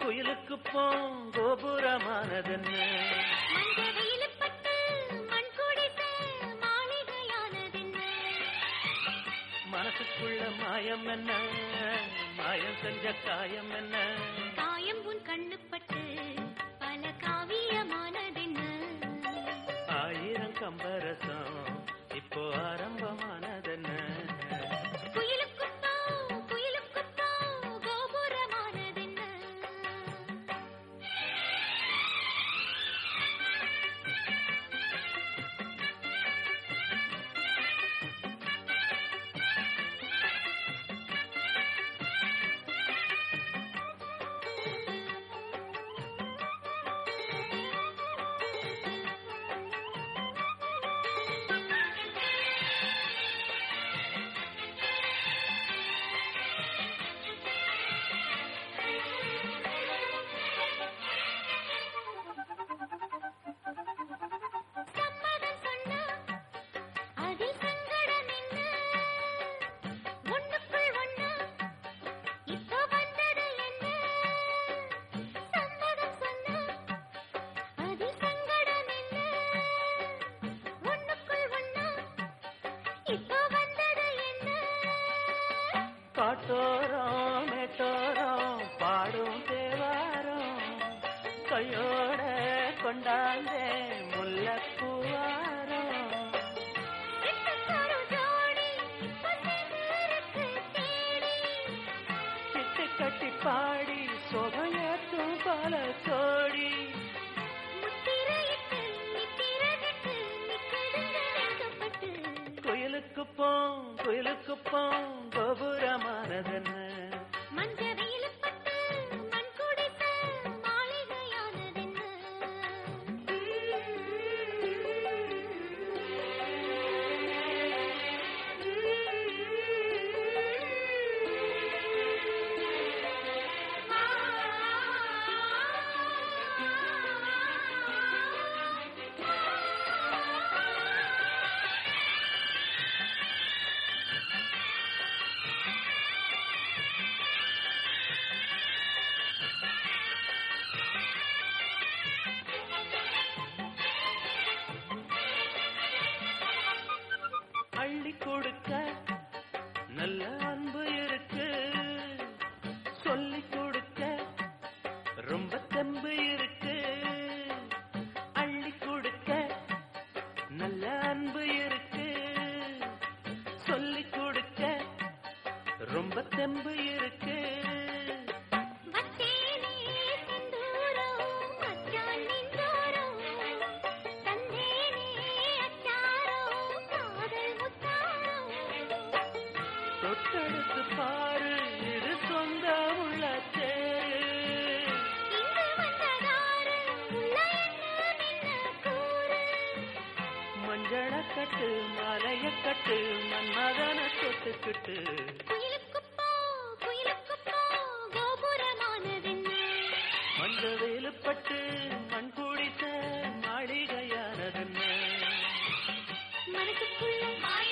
குயிலுக்கு போம் கோபுரமானதென்ன மஞ்ச வெயிலுப்பட்டு மண் குடிச மாளிகையானதென்ன மனசுக்குள்ள மாயம் என்ன மாயம் செஞ்ச காயம் என்ன காயம் உன் கண்ணுப்பட்டு பல காவியமானதென்ன ஆயிரம் கம்பரசம் இப்போ ஆரம்பமானதென்ன குயிலுக்குப்போ குயிலுக்குப்போ கோபுரமானதென்ன சம்மதம் சொன்னா அதில் சங்கடம் என்ன ஒண்ணுக்குள் ஒண்ணா இப்போ வந்தது என்ன சம்மதம் சொன்னா அதில் சங்கடம் என்ன ஒண்ணுக்குள் ஒண்ணா இப்போ வந்தது என்ன காட்டோரம் மேட்டோரம் பாடும் தேவாரம் கையோட கொண்டாந்தே முல்லப்பூவாரம் சிட்டுக்கொரு ஜோடி இப்போ சேர்ந்திருக்கு தேடி சிட்டு கட்டி பாடி சொகையத்தும் பல சோடி முத்திரையிட்டு நித்திரகிட்டு நிக்கெடுங்க வைக்கப்பட்டு குயிலுக்கு போம் குயிலுக்கு போம் கோபுரமானதென்ன மஞ்ச வெயிலுப்பட்டு மண் குடிச மாளிகையானதென்ன அள்ளி கொடுக்க நல்ல அன்பு இருக்கு சொல்லி கொடுக்க ரொம்ப தெம்பு இருக்கு அள்ளி கொடுக்க நல்ல அன்பு இருக்கு சொல்லி கொடுக்க ரொம்ப தெம்பு இருக்கு வத்தேனே செந்தூரம் மச்சான் நின்றோரம் தந்தேனே அச்சாரம் காதல் முத்தாரம் தொட்டெடுத்து பாரு இது சொந்த உள்ள தேரு இங்கு வந்ததாரு உள்ள என்ன நின்ன கூறு மஞ்சள கட்டு மலைய கட்டு மன்மதன தொட்டுக்கிட்டு குயிலுக்குப்போ குயிலுக்குப்போ கோபுரமானதென்ன மஞ்ச வேலுப்பட்டு மண் குடித்த மாளிகையானதென்ன மனசுக்குள்ள மாய